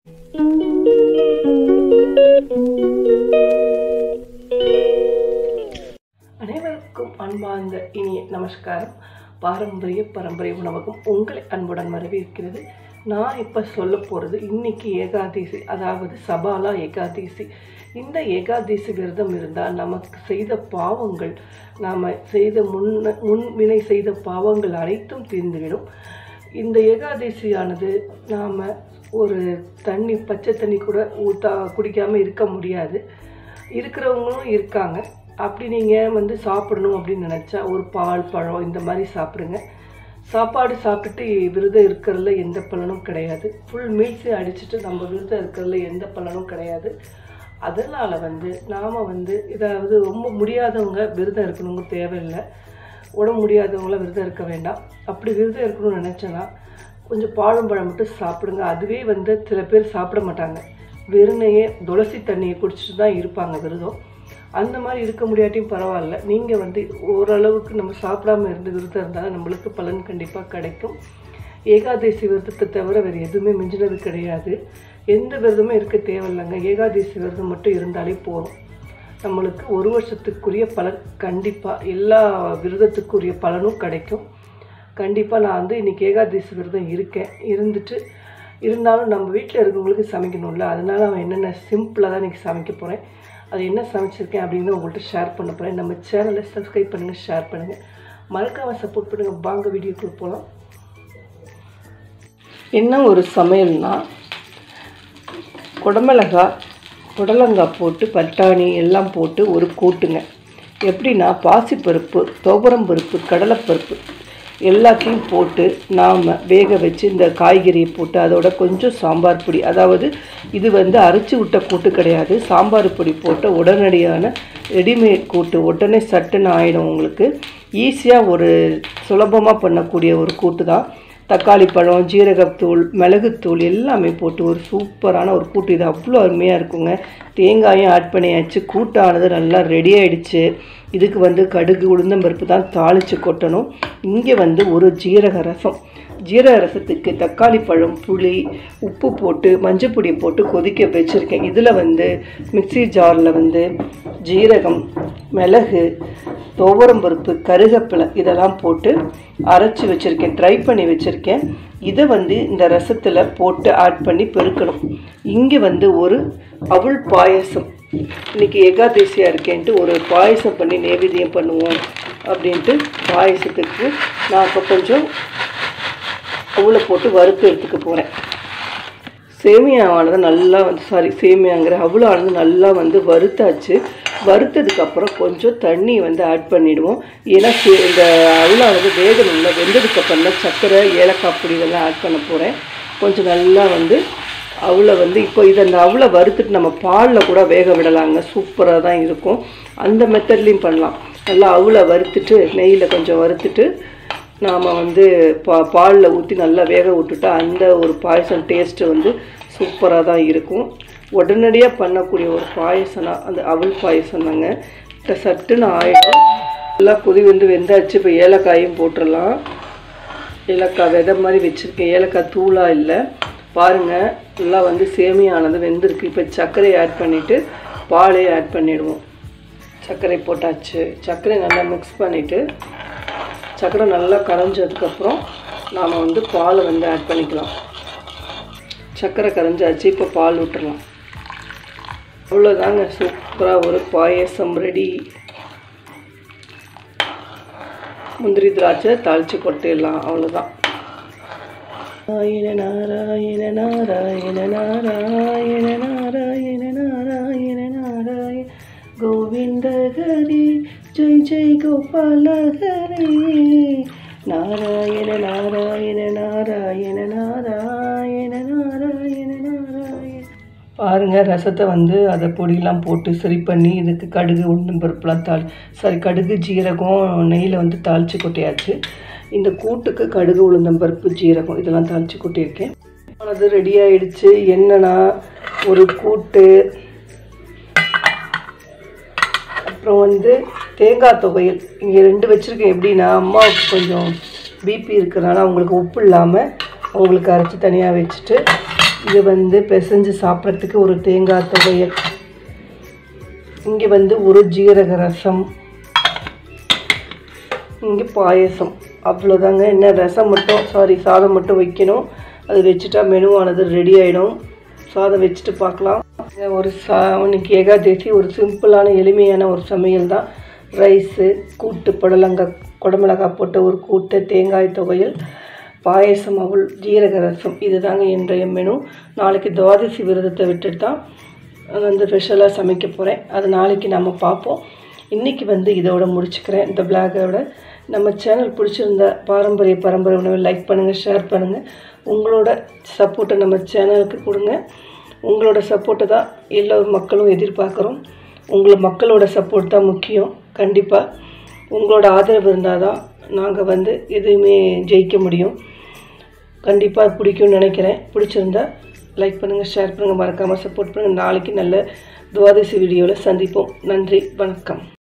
அனைவருக்கும் அன்பார்ந்த இனிய நமஸ்காரம் பாரம்பரிய பரம்பரை உணவகம் உங்களை அன்புடன் வரவேற்கிறது நான் இப்போ சொல்ல போகிறது இன்னைக்கு ஏகாதசி அதாவது சபாலா ஏகாதசி இந்த ஏகாதசி விரதம் இருந்தால் நமக்கு செய்த பாவங்கள் நாம் செய்த முன்ன முன்வினை செய்த பாவங்கள் அனைத்தும் தீர்ந்துவிடும் இந்த ஏகாதசியானது நாம் ஒரு தண்ணி பச்சை தண்ணி கூட ஊற்றா குடிக்காமல் இருக்க முடியாது இருக்கிறவங்களும் இருக்காங்க அப்படி நீங்கள் வந்து சாப்பிடணும் அப்படின்னு நினச்சா ஒரு பால் பழம் இந்த மாதிரி சாப்பிடுங்க சாப்பாடு சாப்பிட்டுட்டு விரதம் இருக்கிறதுல எந்த பலனும் கிடையாது ஃபுல் மீல்ஸே அடிச்சுட்டு நம்ம விரதம் இருக்கிறதுல எந்த பலனும் கிடையாது அதனால் வந்து நாம் வந்து இதாவது ரொம்ப முடியாதவங்க விரதம் இருக்கணுங்க தேவையில்லை உடம்பு முடியாதவங்கள விரதம் இருக்க வேண்டாம் அப்படி விரதம் இருக்கணும்னு நினச்சோன்னா கொஞ்சம் பாலும் பழம் மட்டும் சாப்பிடுங்க அதுவே வந்து சில பேர் சாப்பிட மாட்டாங்க வெறுனையே துளசி தண்ணியை குடிச்சிட்டு தான் இருப்பாங்க விரதம் அந்த மாதிரி இருக்க முடியாட்டியும் பரவாயில்ல நீங்கள் வந்து ஓரளவுக்கு நம்ம சாப்பிடாம இருந்து விரதம் இருந்தாலும் நம்மளுக்கு பலன் கண்டிப்பாக கிடைக்கும் ஏகாதசி விரதத்தை தவிர வேறு எதுவுமே மிஞ்சினது கிடையாது எந்த விரதமும் இருக்க தேவையில்லைங்க ஏகாதசி விரதம் மட்டும் இருந்தாலே போதும் நம்மளுக்கு ஒரு வருஷத்துக்குரிய பலன் கண்டிப்பாக எல்லா விரதத்துக்குரிய பலனும் கிடைக்கும் கண்டிப்பாக நான் வந்து இன்றைக்கி ஏகாதசி விரதம் இருக்கேன் இருந்துட்டு இருந்தாலும் நம்ம வீட்டில் இருக்கவங்களுக்கு சமைக்கணும்ல அதனால நான் என்னென்ன சிம்பிளாக தான் இன்றைக்கி சமைக்க போகிறேன் அது என்ன சமைச்சிருக்கேன் அப்படின்னு உங்கள்கிட்ட ஷேர் பண்ண போகிறேன் நம்ம சேனலை சப்ஸ்கிரைப் பண்ணுங்கள் ஷேர் பண்ணுங்கள் மறக்காமல் சப்போர்ட் பண்ணுங்கள் வாங்க வீடியோக்குள்ள போகலாம் என்ன ஒரு சமையல்னா குடமிளகாய் புடலங்காய் போட்டு பட்டாணி எல்லாம் போட்டு ஒரு கூட்டுங்க எப்படின்னா பாசிப்பருப்பு துவரம்பருப்பு கடலைப்பருப்பு எல்லாத்தையும் போட்டு நாம் வேக வச்சு இந்த காய்கறியை போட்டு அதோட கொஞ்சம் சாம்பார் பொடி அதாவது இது வந்து அரைச்சி விட்ட கூட்டு கிடையாது சாம்பார் பொடி போட்ட உடனடியான ரெடிமேட் கூட்டு உடனே சட்டுன்னு ஆகிடும் உங்களுக்கு ஈஸியாக ஒரு சுலபமாக பண்ணக்கூடிய ஒரு கூட்டு தான் தக்காளி பழம் ஜீரகத்தூள் மிளகுத்தூள் எல்லாமே போட்டு ஒரு சூப்பரான ஒரு கூட்டு இது அவ்வளோ அருமையாக இருக்குங்க தேங்காயும் ஆட் பண்ணியாச்சு கூட்டானது நல்லா ரெடி ஆயிடுச்சு இதுக்கு வந்து கடுகு உளுந்தம்பருப்பு தான் தாளித்து கொட்டணும் இங்கே வந்து ஒரு ஜீரக ரசம் ஜீரக ரசத்துக்கு தக்காளி பழம் புளி உப்பு போட்டு மஞ்சள் பொடியை போட்டு கொதிக்க வச்சுருக்கேன் இதில் வந்து மிக்சி ஜாரில் வந்து ஜீரகம் மிளகு துவரம்பருப்பு கருகப்பிலை இதெல்லாம் போட்டு அரைச்சி வச்சுருக்கேன் ட்ரை பண்ணி வச்சுருக்கேன் இதை வந்து இந்த ரசத்தில் போட்டு ஆட் பண்ணி பெருக்கணும் இங்கே வந்து ஒரு அவுள் பாயசம் இன்றைக்கி ஏகாதசியாக இருக்கேன்ட்டு ஒரு பாயசம் பண்ணி நைவேத்தியம் பண்ணுவோம் அப்படின்ட்டு பாயசத்துக்கு நான் இப்போ கொஞ்சம் அவுளை போட்டு வறுத்து எடுத்துக்க போகிறேன் சேமியாவானது நல்லா வந்து சாரி சேமியாங்கிற அவ்வளோனது நல்லா வந்து வறுத்தாச்சு வறுத்ததுக்கப்புறம் கொஞ்சம் தண்ணி வந்து ஆட் பண்ணிவிடுவோம் ஏன்னா இந்த அவ்வளோனது வேகணும்ல வெந்ததுக்கப்புறம் தான் சர்க்கரை ஏலக்காய் பொடி இதெல்லாம் ஆட் பண்ண போகிறேன் கொஞ்சம் நல்லா வந்து அவ்வளோ வந்து இப்போ இதை அந்த அவ்வளோ வறுத்துட்டு நம்ம பாலில் கூட வேக விடலாங்க சூப்பராக தான் இருக்கும் அந்த மெத்தட்லேயும் பண்ணலாம் நல்லா அவ்வளோ வறுத்துட்டு நெய்யில் கொஞ்சம் வறுத்துட்டு நாம் வந்து பா பாலில் ஊற்றி நல்லா வேக விட்டுட்டா அந்த ஒரு பாயசம் டேஸ்ட்டு வந்து சூப்பராக தான் இருக்கும் உடனடியாக பண்ணக்கூடிய ஒரு பாயசம்னா அந்த அவல் பாயசம் தாங்க சட்டுன்னு ஆயிடும் நல்லா கொதி வந்து வெந்தாச்சு இப்போ ஏலக்காயும் போட்டுடலாம் ஏலக்காய் விதை மாதிரி வச்சுருக்கேன் ஏலக்காய் தூளாக இல்லை பாருங்கள் நல்லா வந்து சேமியானது வெந்திருக்கு இப்போ சர்க்கரை ஆட் பண்ணிவிட்டு பாலே ஆட் பண்ணிவிடுவோம் சர்க்கரை போட்டாச்சு சர்க்கரை நல்லா மிக்ஸ் பண்ணிவிட்டு சக்கரை நல்லா கரைஞ்சதுக்கப்புறம் நாம் வந்து பாலை வந்து ஆட் பண்ணிக்கலாம் சர்க்கரை கரைஞ்சாச்சு இப்போ பால் விட்டுறலாம் அவ்வளோதாங்க சூப்பராக ஒரு பாயசம் ரெடி முந்திரி திராட்சை தாளித்து கொட்டிடலாம் அவ்வளோதான் நாராயண நாராயண நாராயண நாராயண நாராயண நாராயண நாராயண கோவிந்த ஹரி ஜெய் ஜெய் கோபால ஹரி நாராயண நாராயண நாராயண நாராயண நாராயண நாராயண பாருங்க ரசத்தை வந்து அதை பொடியெல்லாம் போட்டு சரி பண்ணி இதுக்கு கடுகு உளுந்தம் பருப்புலாம் தாளி சாரி கடுகு ஜீரகம் நெய்யில் வந்து தாளித்து கொட்டியாச்சு இந்த கூட்டுக்கு கடுகு உளுந்தம் பருப்பு ஜீரகம் இதெல்லாம் தாளித்து கொட்டியிருக்கேன் அது ரெடி ஆயிடுச்சு என்னன்னா ஒரு கூட்டு அப்புறம் வந்து தேங்காய் துவையல் இங்கே ரெண்டு வச்சுருக்கேன் எப்படின்னா அம்மாவுக்கு கொஞ்சம் பிபி இருக்கிறனால அவங்களுக்கு உப்பு இல்லாமல் அவங்களுக்கு அரைச்சி தனியாக வச்சுட்டு இது வந்து பிசைஞ்சு சாப்பிட்றதுக்கு ஒரு தேங்காய் துவையல் இங்கே வந்து ஒரு ஜீரக ரசம் இங்கே பாயசம் அவ்வளோதாங்க என்ன ரசம் மட்டும் சாரி சாதம் மட்டும் வைக்கணும் அது வச்சுட்டா மெனுவானது ரெடி ஆகிடும் சாதம் வச்சுட்டு பார்க்கலாம் இங்க ஒரு சா இன்னைக்கு ஏகாதேசி ஒரு சிம்பிளான எளிமையான ஒரு சமையல் தான் ரைஸு கூட்டு புடலங்காய் குடமிளகாய் போட்ட ஒரு கூட்டு தேங்காய் துவையல் பாயசம் அவள் ஜீரக ரசம் இதுதாங்க இன்றைய மெனு நாளைக்கு துவாதசி விரதத்தை விட்டுட்டு தான் வந்து ஸ்பெஷலாக சமைக்க போகிறேன் அது நாளைக்கு நம்ம பார்ப்போம் இன்றைக்கி வந்து இதோட முடிச்சுக்கிறேன் இந்த பிளாகோட நம்ம சேனல் பிடிச்சிருந்தா பாரம்பரிய பரம்பரை உணவை லைக் பண்ணுங்கள் ஷேர் பண்ணுங்கள் உங்களோட சப்போர்ட்டை நம்ம சேனலுக்கு கொடுங்க உங்களோட சப்போர்ட்டை தான் எல்லா மக்களும் எதிர்பார்க்குறோம் உங்களை மக்களோட சப்போர்ட் தான் முக்கியம் கண்டிப்பாக உங்களோட ஆதரவு இருந்தால் தான் நாங்கள் வந்து எதுவுமே ஜெயிக்க முடியும் கண்டிப்பாக பிடிக்கும்னு நினைக்கிறேன் பிடிச்சிருந்தா லைக் பண்ணுங்கள் ஷேர் பண்ணுங்கள் மறக்காமல் சப்போர்ட் பண்ணுங்கள் நாளைக்கு நல்ல துவாதசி வீடியோவில் சந்திப்போம் நன்றி வணக்கம்